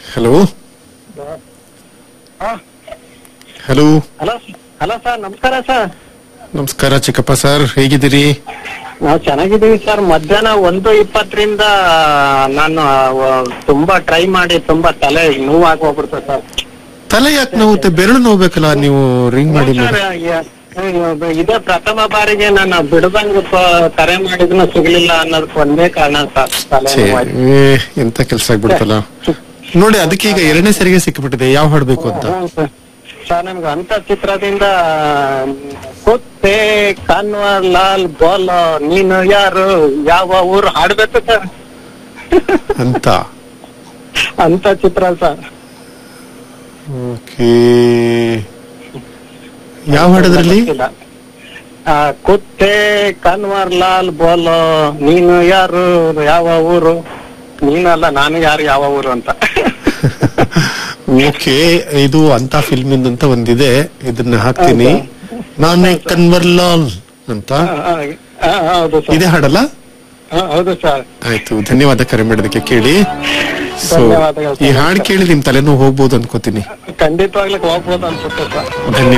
Hello hello hello hello sir ನಮಸ್ಕಾರ sir ನಮಸ್ಕಾರ ಚಿಕ್ಕಪ್ಪ ಸರ್ ಹೇಗಿದ್ದೀರಿ ನಾವು ಚೆನ್ನಾಗಿದ್ದೀವಿ ಸರ್ ಮಧ್ಯಾಹ್ನ ಒಂದು ಇಪ್ಪತ್ತರಿಂದ ನಾನು ಆ, ತುಂಬಾ ಟ್ರೈ ಮಾಡಿ ತುಂಬಾ ತಲೆ ನೋವಾಗಿ ಹೋಗ್ಬಿಡ್ತು ಸರ್ ತಲೆ ಯಾಕೆ ನೋವುತ್ತೆ ಬೆರಳು ನೋವ್ಬೇಕಲ್ಲ ನೀವು ರಿಂಗ್ ಮಾಡಿ ಸರ್ ಮಾಡಿ ಯ- ಇದೇ ಪ್ರಥಮ ಬಾರಿಗೆ ನಾನು ಬಿಡದಂಗ ಕರೆ ಮಾಡಿದ್ನು ಸಿಗ್ಲಿಲ್ಲ ಅನ್ನೋದಕ್ಕೆ ಒಂದೇ ಕಾರಣ ಸರ್ ತಲೆ ಛೇ, ನೋವಾಯ್ತು. ಏ, ಎಂತ ಕೆಲಸ ಆಗ್ಬಿಡ್ತಲ್ಲ ನೋಡಿ ಅದಕ್ಕೆ ಈಗ ಎರಡನೇ ಸರಿಗೆ ಸಿಕ್ಕಿಬಿಟ್ಟಿದೆ ಯಾವ ಹಾಡು ಬೇಕು ಅಂತ ಹ್ಞೂ ಸರ್. ಸರ್ ನಮ್ಗೆ ಅಂತ ಚಿತ್ರದಿಂದ ಕುತ್ತೆ ಕನ್ವರ್ ಲಾಲ್ ಬೋಲೋ ನೀನು ಯಾರು ಯಾವ ಊರು ಹಾಡ್ಬೇಕು ಸರ್ ಅಂತ ಅಂತ ಚಿತ್ರ ಸರ್ ಓಕೆ ಯಾವ ಹಾಡದ್ರಲ್ಲಿ ಗೊತ್ತಿಲ್ಲ. ಆ, ಕುತ್ತೆ ಕನ್ವರ್ ಲಾಲ್ ಬೋಲೋ ನೀನು ಯಾರು ಯಾವ ಊರು ನೀನಲ್ಲ ನಾನು ಯಾರು ಯಾವ ಊರು ಅಂತ ಓಕೆ ಇದು ಅಂತ ಫಿಲ್ಮ್ ಅಂತ ಒಂದಿದೆ ಇದನ್ನ ಹಾಕ್ತೀನಿ ನಾನು ಕನ್ವರ್ಲಾಲ್ ಅಂತ ಆ, ಆ, ಹೌದು ಸರ್ ಇದೇ ಹಾಡಲ್ಲ ಆ, ಹೌದು ಸರ್ ಆಯ್ತು ಧನ್ಯವಾದ ಕರೆ ಮಾಡೋದಕ್ಕೆ ಕೇಳಿ ಸೊ ಧನ್ಯವಾದಗಳು ಈ ಹಾಡು ಕೇಳಿ ನಿಮ್ ತಲೆನೋವು ಹೋಗ್ಬೋದು ಅನ್ಕೋತೀನಿ ಖಂಡಿತವಾಗ್ಲಿಕ್ಕೆ ಹೋಗ್ಬೋದು ಅನ್ಸುತ್ತೆ ಸರ್ ಧನ್ಯವಾದ